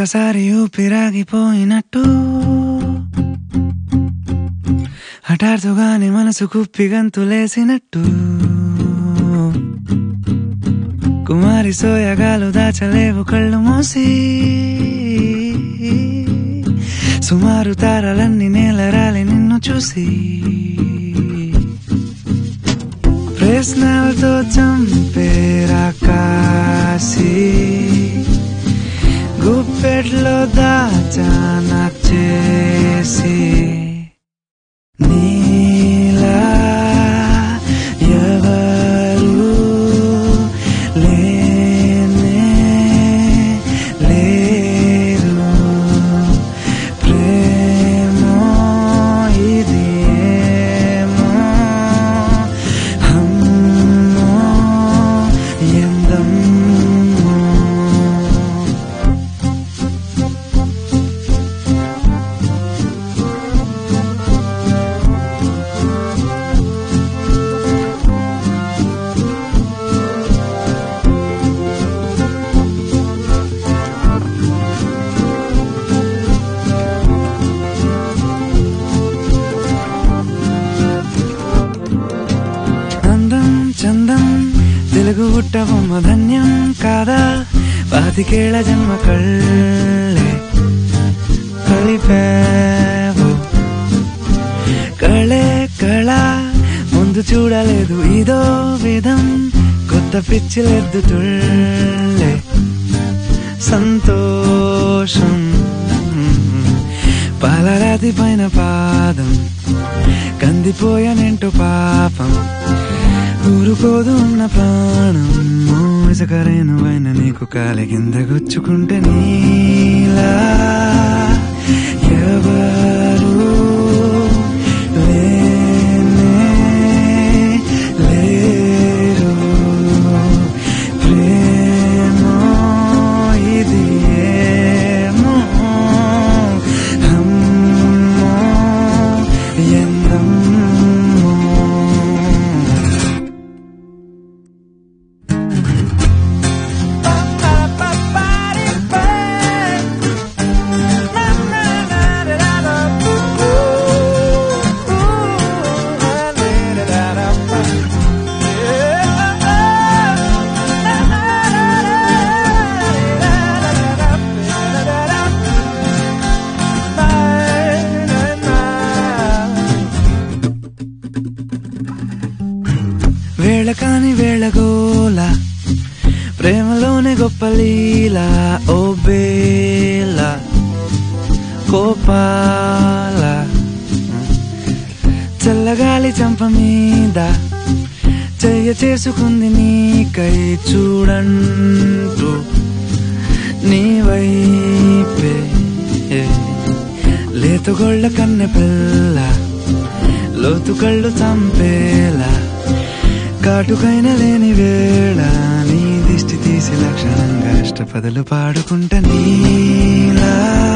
ఒక్కసారి ఊపిరాగిపోయినట్టు హఠాత్తుగానే మనసు కుప్పి గంతులేసినట్టు కుమారి సోయగాలు దాచలేవు కళ్ళు మూసి సుమారు తారలన్నీ నేలరాలి నిన్ను చూసి ప్రశ్నలతో చంపేరా కాసి గుప్పెట్లో దాచాన చేసి నీలా ఎవరు లేనే లేరు ప్రేమో ఇది ఏమో అమ్మో ఎందమ్మో అందం చందం తెలుగు గుట్టబొమ్మ ధన్యం కాదా పాతికేళ్ల జన్మ కళ్ళే కలిపావు కళే కళ ముందు చూడలేదు ఇదో విధం కొత్త పిచ్చిలెద్దు తుళ్ళే సంతోషం పాలరాతి పైన పాదం కందిపోయానేంటో పాపం ఊరుకోదు ఉన్న ప్రాణం ఇసుకరేను పైన నీకు కాలి కింద గుచ్చుకుంటే నీలా ఎవరు లేనే లేరు ప్రేమో ఇది ఏమో అమ్మో ఎందమ్మో వేళ కాని వేళగోల ప్రేమలోనే గొప్ప లీల ఓ బేల కోపాల చల్లగాలి చంప మీద చెయ్య చేసుకుంది నీకై చూడంటూ నీ వైపే లేతుగొళ్ళ కన్నె పిల్ల లోతు కళ్ళు చంపేలా కాటుకైన లేని వేళ నీ దిష్టి తీసి లక్షణంగా ఇష్టపదలు పాడుకుంటా నీలా